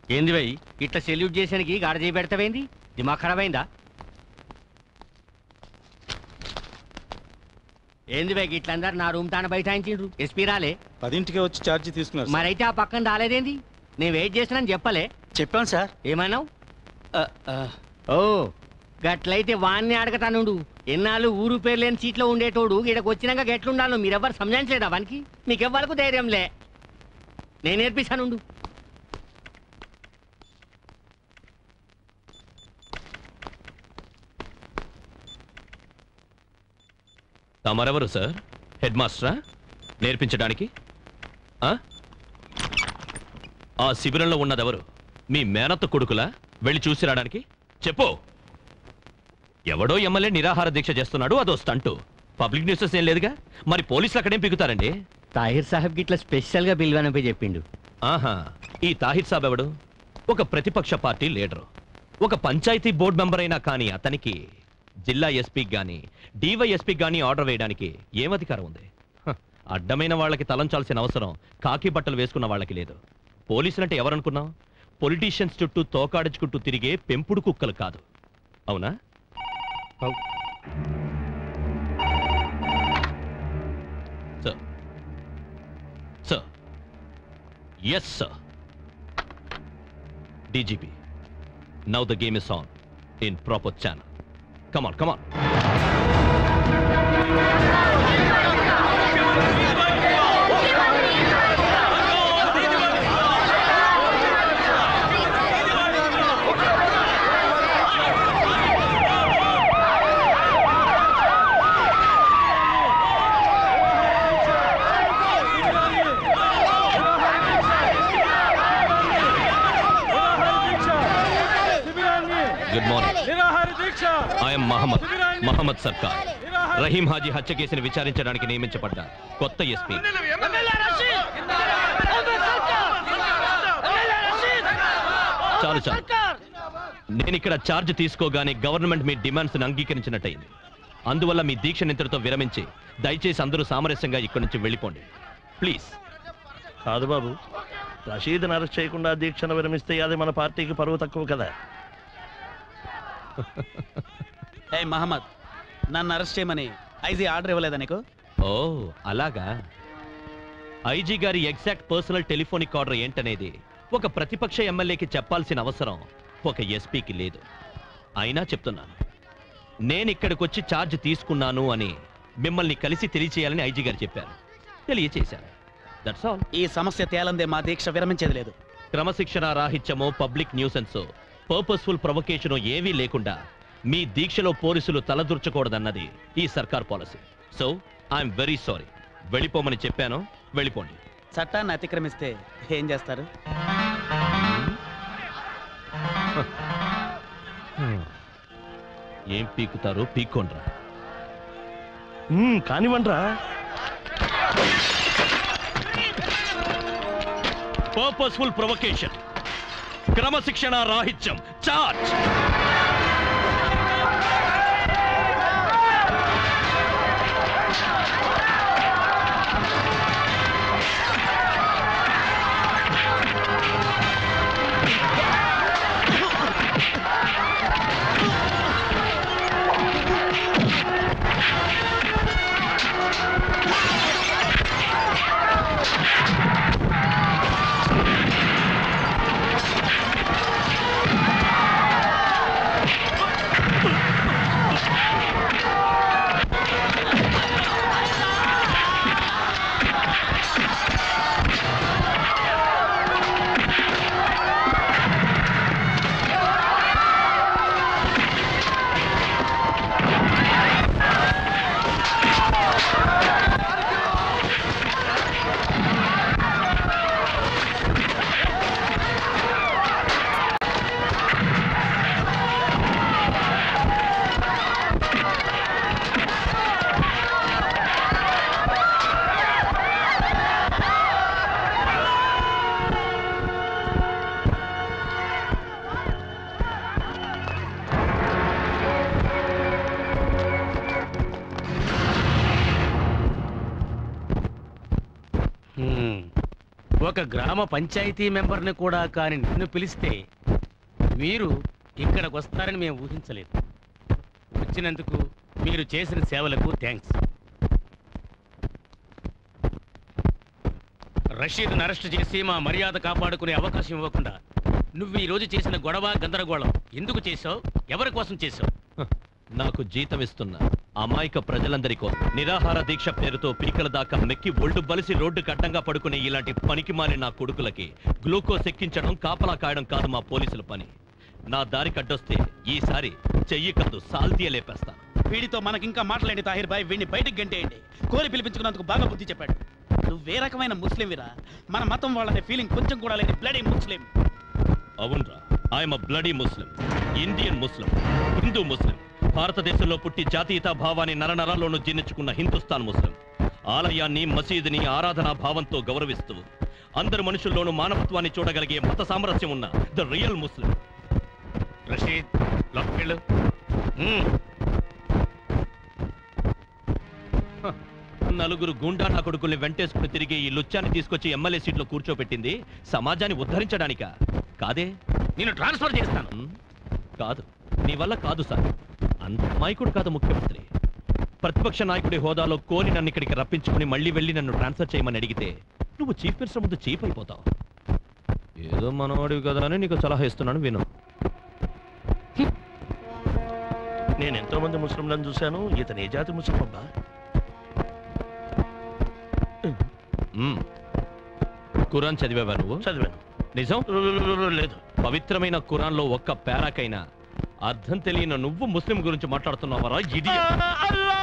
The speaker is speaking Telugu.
ఏంది భయ్ ఇట్లా సెల్యూట్ చేసానికి గాడ చేయి పెడతావేంది దిమాగ్ ఖరాబ్ అయిందా ఏంది భయ్ ఇట్లా అందరు నా రూమ్ తాన బైఠాయించిండ్రు ఎస్పీ రాలే పదింటికే వచ్చి ఛార్జీ తీసుకున్నారు సార్. మరైతే ఆ పక్కన రాలేదేంది నేను వెయిట్ చేసినాను చెప్పలే చెప్పాను సార్ ఏమన్నావు ఆ, ఆ, ఓ గట్లయితే వాణ్ణి అడగతానుండు ఎన్నాళ్ళు ఊరు పేరు లేని సీట్లో ఉండేటోడు ఇక్కడికి వచ్చినాక గెట్లుండాలో మీరెవ్వరు సంజాయించలేదా వానికి మీకెవ్వరకు ధైర్యం లే నేను నేర్పిస్తానుండు తమరెవరు సార్ హెడ్ మాస్టరా నేర్పించడానికి ఆ? ఆ శిబిరంలో ఉన్నదెవరు మీ మేనత్త కొడుకులా వెళ్ళి చూసి రావడానికి చెప్పు ఎవడో ఎమ్మెల్యే నిరాహార దీక్ష చేస్తున్నాడు అదో స్టంటు పబ్లిక్ న్యూసెస్ ఏం లేదుగా మరి పోలీసులు అక్కడేం పిగుతారండి తాహిర్ సాహెబ్కి ఇట్లా స్పెషల్గా పిలువనపై చెప్పిండు ఆహా ఈ తాహిర్ సాబ్ ఎవడు ఒక ప్రతిపక్ష పార్టీ లీడరు ఒక పంచాయతీ బోర్డు మెంబర్ అయినా కానీ అతనికి జిల్లా ఎస్పీకి గాని డివైఎస్పీకి గాని ఆర్డర్ వేయడానికి ఏం అధికారం ఉంది హ, అడ్డమైన వాళ్ళకి తలంచాల్సిన అవసరం కాకి బట్టలు వేసుకున్న వాళ్ళకి లేదు పోలీసులంటే ఎవరనుకున్నాం పొలిటీషియన్స్ చుట్టూ తోకాడించుకుంటూ తిరిగే పెంపుడు కుక్కలు కాదు అవునా sir sir yes sir DGP. Now the game is on in proper channel. Come on, come on. Good morning I'm Mohammed Mohammed Sarkar Rahim Haji హత్య కేసుని విచారించడానికి నియమించబడ్డ కొత్త ఎస్పీ చాలు చాలు నేను ఇక్కడ ఛార్జ్ తీసుకోగానే గవర్నమెంట్ మీ డిమాండ్స్ అంగీకరించినట్టయింది అందువల్ల మీ దీక్ష నింతటితో విరమించి దయచేసి అందరూ సామరస్యంగా ఇక్కడి నుంచి వెళ్ళిపోండి ప్లీజ్ కాదు బాబు రషీద్ని అరెస్ట్ చేయకుండా దీక్షను విరమిస్తే అది మన పార్టీకి పరువు తక్కువ కదా ఏ మహమ్మద్ నన్ను అరెస్ట్ చేయమని ఐజీ ఆర్డర్ ఇవ్వలేదా నీకు ఓ అలాగా ఐజీ గారి ఎగ్జాక్ట్ పర్సనల్ టెలిఫోనిక్ ఆర్డర్ ఏంటనేది ఒక ప్రతిపక్ష ఎమ్మెల్యేకి చెప్పాల్సిన అవసరం ఒక ఎస్పీకి లేదు అయినా చెప్తున్నాను నేను ఇక్కడికి వచ్చి ఛార్జ్ తీసుకున్నాను అని మిమ్మల్ని కలిసి తెలియచేయాలని ఐజీ గారు చెప్పారు తెలియచేశాను దట్స్ ఆల్ ఈ సమస్య తేలందే మా దీక్ష విరమించేది లేదు క్రమశిక్షణ రాహిత్యమో పబ్లిక్ న్యూసెన్సో పర్పస్ఫుల్ ప్రొవకేషనో ఏవీ లేకుండా మీ దీక్షలో పోలీసులు తలదూర్చకూడదన్నది ఈ సర్కార్ policy so I'm very sorry వెళ్ళిపోమని చెప్పాను వెళ్ళిపోండి చట్టాన్ని అతిక్రమిస్తే ఏం చేస్తారు ఏం పీకుతారో పీక్కోండ్రా కానివ్వండిరా పర్పస్ఫుల్ ప్రొవకేషన్ క్రమశిక్షణ రాహిత్యం చార్జ్ ఒక గ్రామ పంచాయతీ మెంబర్ని కూడా కాని నిన్ను పిలిస్తే మీరు ఇక్కడికి వస్తారని మేము ఊహించలేదు వచ్చినందుకు మీరు చేసిన సేవలకు థ్యాంక్స్ రషీద్ని అరెస్ట్ చేసి మా మర్యాద కాపాడుకునే అవకాశం ఇవ్వకుండా నువ్వు ఈ రోజు చేసిన గొడవ గందరగోళం ఎందుకు చేసావు ఎవరి కోసం చేసావు హ, నాకు జీతం ఇస్తున్న అమాయక ప్రజలందరి కోసం నిరాహార దీక్ష పేరుతో పీకల దాకా మెక్కి ఒళ్ళు బలిసి రోడ్డు కట్టంగా పడుకునే ఇలాంటి పనికి నా కొడుకులకి గ్లూకోజ్ ఎక్కించడం కాపలా కాయడం కాదు మా పోలీసుల పని నా దారి కడ్డొస్తే ఈసారి చెయ్యి కాదు సాల్తీయ లేపేస్తా వీడితో మనకింకా మాట్లాడండి తాహిర్ భాయ్ వీడిని బయటికి గంటేయండి కోరి పిలిపించుకున్నందుకు బాగా బుద్ధి చెప్పాడు నువ్వు ఏ రకమైన ముస్లింవిరా మన మతం వాళ్ళనే ఫీలింగ్ కొంచెం కూడా లేని బ్లడీ ముస్లిం అవునరా I'm bloody Muslim Indian Muslim Hindu Muslim భారతదేశంలో పుట్టి జాతీయతా భావాన్ని నరనరాల్లోనూ జీర్ణించుకున్న హిందుస్థాన్ ముస్లిం ఆలయాన్ని మసీదుని ఆరాధనా భావంతో గౌరవిస్తూ అందరు మనుషుల్లోనూ మానవత్వాన్ని చూడగలిగే మత సామరస్యం ఉన్న ద రియల్ ముస్లిం రషీద్ లోపలికెళ్ళు మ్మ్. హ, నలుగురు గుండా నా కొడుకుల్ని వెంటేసుకుని తిరిగి ఈ లుచ్చాన్ని తీసుకొచ్చి ఎమ్మెల్యే సీట్లో కూర్చోపెట్టింది సమాజాన్ని ఉద్ధరించడానిక కాదే నేను ట్రాన్స్ఫర్ చేస్తాను మ్మ్. కాదు నీ వల్ల కాదు సార్ అంత అమాయకుడు కాదు ముఖ్యమంత్రి ప్రతిపక్ష నాయకుడి హోదాలో కోని నన్ను ఇక్కడికి రప్పించుకుని మళ్ళీ వెళ్ళి నన్ను ట్రాన్స్ఫర్ చేయమని అడిగితే నువ్వు చీఫ్ మినిస్టర్ ముందు చీఫ్ అయిపోతావు ఏదో మనవాడివి కదా అని నీకు సలహా ఇస్తున్నాను విను నేను ఎంతో మంది ముస్లింలను చూశాను ఇతని ఏ జాతి ముస్లిం అబ్బా మ్మ్. ఖురాన్ చదివావా నువ్వు చదివాను నిజం లేదు పవిత్రమైన ఖురాన్లో ఒక్క పేరాకైనా అర్థం తెలియని నువ్వు ముస్లిం గురించి మాట్లాడుతున్నావరా ఇది అల్లా